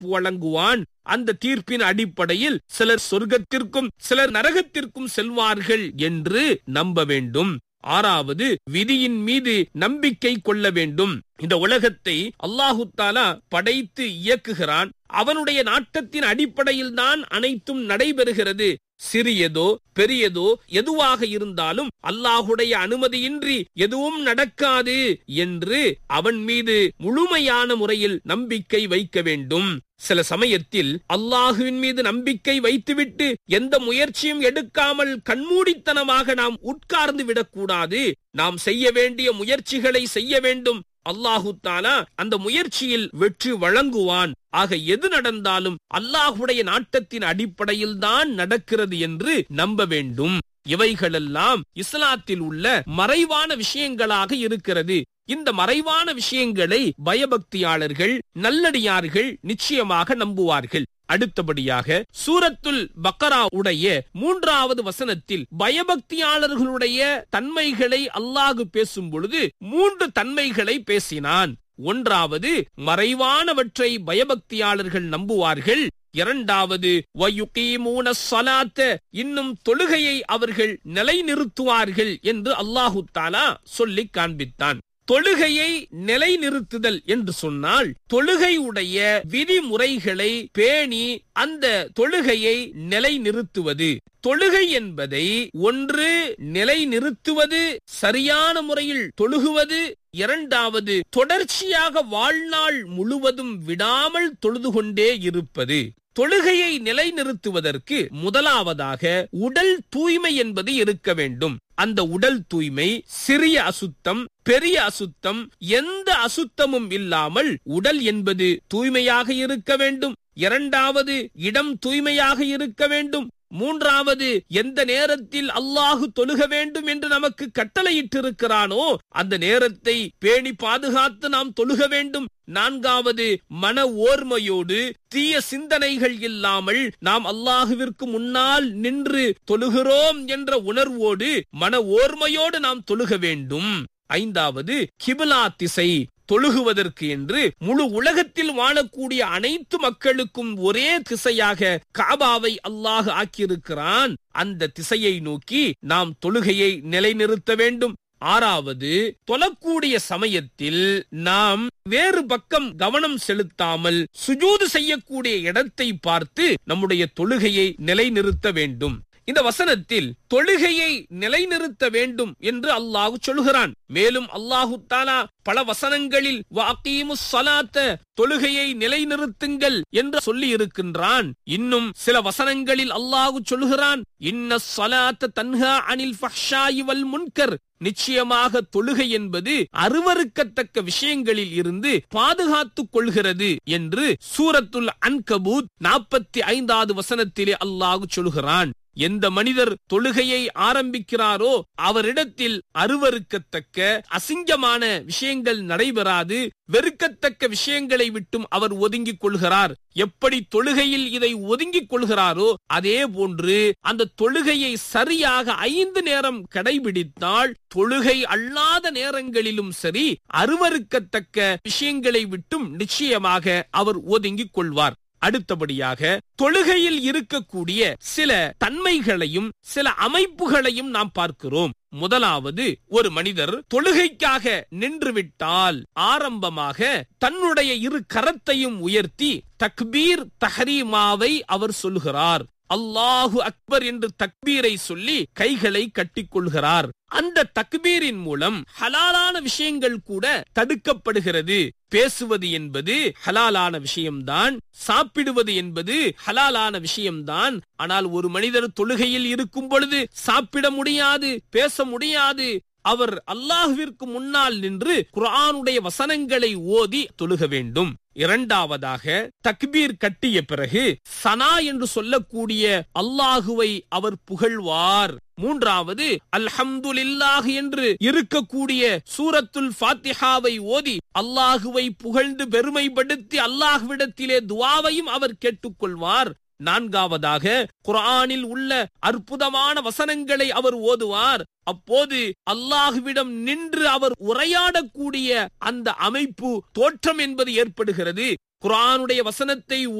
தீர்ப்பு வழங்குவான் அந்த தீர்ப்பின் அடிப்படையில் சிலர் சொர்க்கத்திற்கும் சிலர் நரகத்திற்கும் செல்வார்கள் என்று நம்ப வேண்டும் ஆறாவது விதியின் மீது நம்பிக்கை கொள்ள வேண்டும் இந்த உலகத்தை அல்லாஹு தாலா படைத்து இயக்குகிறான் அவனுடைய நாட்டத்தின் அடிப்படையில் தான் அனைத்தும் நடைபெறுகிறது சிறியதோ பெரியதோ எதுவாக இருந்தாலும் அல்லாஹுடைய அனுமதியின்றி எதுவும் நடக்காது என்று அவன் மீது முழுமையான முறையில் நம்பிக்கை வைக்க வேண்டும் சில சமயத்தில் அல்லாஹுவின் மீது நம்பிக்கை வைத்துவிட்டு எந்த முயற்சியும் எடுக்காமல் கண்மூடித்தனமாக நாம் உட்கார்ந்து விடக்கூடாது நாம் செய்ய வேண்டிய முயற்சிகளை செய்ய வேண்டும் அல்லாஹு தாலா அந்த முயற்சியில் வெற்றி வழங்குவான் ஆக எது நடந்தாலும் அல்லாஹுடைய நாட்டத்தின் அடிப்படையில் தான் நடக்கிறது என்று நம்ப வேண்டும் இவைகளெல்லாம் இஸ்லாத்தில் உள்ள மறைவான விஷயங்களாக இருக்கிறது இந்த மறைவான விஷயங்களை பயபக்தியாளர்கள் நல்லடியார்கள் நிச்சயமாக நம்புவார்கள் அடுத்தபடியாக சூரத்துல் பக்கரா உடைய மூன்றாவது வசனத்தில் பயபக்தியாளர்களுடைய தன்மைகளை அல்லாஹு பேசும் பொழுது மூன்று தன்மைகளை பேசினான் ஒன்றாவது மறைவானவற்றை பயபக்தியாளர்கள் நம்புவார்கள் இரண்டாவது சலாத்த இன்னும் தொழுகையை அவர்கள் நிலைநிறுத்துவார்கள் என்று அல்லாஹு தாலா சொல்லி காண்பித்தான் தொழுகையை நிலைநிறுத்துதல் என்று சொன்னால் தொழுகையுடைய விதிமுறைகளை பேணி அந்த தொழுகையை நிலைநிறுத்துவது தொழுகை என்பதை ஒன்று நிலைநிறுத்துவது சரியான முறையில் தொழுகுவது இரண்டாவது தொடர்ச்சியாக வாழ்நாள் முழுவதும் விடாமல் தொழுது கொண்டே இருப்பது தொழுகையை நிலைநிறுத்துவதற்கு முதலாவதாக உடல் தூய்மை என்பது இருக்க வேண்டும் அந்த உடல் தூய்மை சிறிய அசுத்தம் பெரிய அசுத்தம் எந்த அசுத்தமும் இல்லாமல் உடல் என்பது தூய்மையாக இருக்க வேண்டும் இரண்டாவது இடம் தூய்மையாக இருக்க வேண்டும் மூன்றாவது எந்த நேரத்தில் அல்லாஹு தொழுக வேண்டும் என்று நமக்கு கட்டளையிட்டிருக்கிறானோ அந்த நேரத்தை பேணி பாதுகாத்து நாம் தொழுக வேண்டும் நான்காவது மன ஓர்மையோடு தீய சிந்தனைகள் இல்லாமல் நாம் அல்லாஹுவிற்கு முன்னால் நின்று தொழுகிறோம் என்ற உணர்வோடு மன ஓர்மையோடு நாம் தொழுக வேண்டும் ஐந்தாவது கிபிலா திசை தொழுகுவதற்கு என்று முழு உலகத்தில் வாழக்கூடிய அனைத்து மக்களுக்கும் ஒரே திசையாக காபாவை அல்லாஹ் ஆக்கியிருக்கிறான் அந்த திசையை நோக்கி நாம் தொழுகையை நிலைநிறுத்த வேண்டும் ஆறாவது தொழக்கூடிய சமயத்தில் நாம் வேறு பக்கம் கவனம் செலுத்தாமல் சுஜூது செய்யக்கூடிய இடத்தை பார்த்து நம்முடைய தொழுகையை நிலைநிறுத்த வேண்டும் இந்த வசனத்தில் தொழுகையை நிலைநிறுத்த வேண்டும் என்று அல்லாஹு சொல்கிறான் மேலும் அல்லாஹு தாலா பல வசனங்களில் சலாத்த தொழுகையை நிலைநிறுத்துங்கள் என்று சொல்லி இருக்கின்றான் இன்னும் சில வசனங்களில் அல்லாஹு சொல்கிறான் இன்ன சலாத்த தன்ஹா அனில் ஃபஹ்ஷாயி வல் முன்கர் நிச்சயமாக தொழுகை என்பது அருவறுக்கத்தக்க விஷயங்களில் இருந்து பாதுகாத்துக் கொள்கிறது என்று சூரத்துல் அன்கபூத் நாற்பத்தி ஐந்தாவது வசனத்திலே அல்லாஹு சொல்கிறான் எந்த மனிதர் தொழுகையை ஆரம்பிக்கிறாரோ அவரிடத்தில் அருவறுக்கத்தக்க அசிங்கமான விஷயங்கள் நடைபெறாது வெறுக்கத்தக்க விஷயங்களை விட்டும் அவர் ஒதுங்கிக் கொள்கிறார் எப்படி தொழுகையில் இதை ஒதுங்கிக் கொள்கிறாரோ அதே போன்று அந்த தொழுகையை சரியாக ஐந்து நேரம் கடைபிடித்தால் தொழுகை அல்லாத நேரங்களிலும் சரி அருவறுக்கத்தக்க விஷயங்களை விட்டும் நிச்சயமாக அவர் ஒதுங்கிக் கொள்வார் அடுத்தபடியாக தொழுகையில் இருக்கக்கூடிய சில தன்மைகளையும் சில அமைப்புகளையும் நாம் பார்க்கிறோம் முதலாவது ஒரு மனிதர் தொழுகைக்காக நின்றுவிட்டால் ஆரம்பமாக தன்னுடைய இரு கரத்தையும் உயர்த்தி தக்பீர் தஹரீமாவை அவர் சொல்கிறார் அல்லாஹு அக்பர் என்று தக்பீரை சொல்லி கைகளை கட்டிக்கொள்கிறார் அந்த தக்பீரின் மூலம் ஹலாலான விஷயங்கள் கூட தடுக்கப்படுகிறது பேசுவது என்பது ஹலாலான விஷயம்தான் சாப்பிடுவது என்பது ஹலாலான விஷயம்தான் ஆனால் ஒரு மனிதர் தொழுகையில் இருக்கும் பொழுது சாப்பிட முடியாது பேச முடியாது அவர் அல்லாஹுவிற்கு முன்னால் நின்று குரானுடைய வசனங்களை ஓதி தொழுக வேண்டும் இரண்டாவதாக தக்பீர் கட்டிய பிறகு சனா என்று சொல்லக்கூடிய அல்லாஹுவை அவர் புகழ்வார் மூன்றாவது அல்ஹம்துலில்லாஹ் என்று இருக்கக்கூடிய சூரத்துல் ஃபாத்திஹாவை ஓதி அல்லாஹுவை புகழ்ந்து பெருமைப்படுத்தி அல்லாஹ்விடத்திலே துவாவையும் அவர் கேட்டுக்கொள்வார் நான்காவதாக குரானில் உள்ள அற்புதமான வசனங்களை அவர் ஓதுவார் அப்போது அல்லாஹுவிடம் நின்று அவர் உரையாடக்கூடிய அந்த அமைப்பு தோற்றம் என்பது ஏற்படுகிறது குரானுடைய வசனத்தை